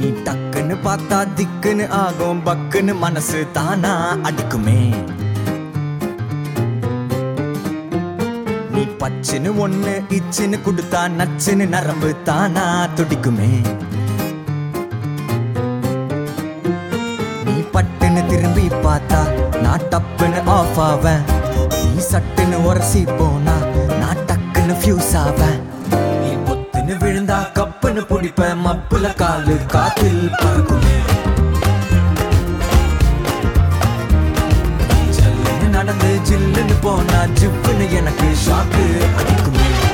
நீ டக்குன்னு பார்த்தா திக்குன்னு ஆகும் பக்குன்னு மனசு தானா அடிக்குமே நீ பச்சுன்னு ஒண்ணு இச்சுன்னு கொடுத்தா நச்சுன்னு நரம்பு தானா துடிக்குமே நீ பட்டுன்னு திரும்பி பார்த்தா நான் டப்புன்னு ஆஃப் ஆவேன் நீ சட்டுன்னு உரசி போனா நான் டக்குன்னு ஃபியூஸ் ஆவேன் நீ பொத்துன்னு விழுந்தா கப்புன்னு பிடிப்பேன் மப்புல காலு காத்தில் பறக்குமே நீ ஜல்லுன்னு நடந்து ஜில்லுன்னு போனா ஜிப்புன்னு எனக்கு ஷாக்கு அடிக்குமே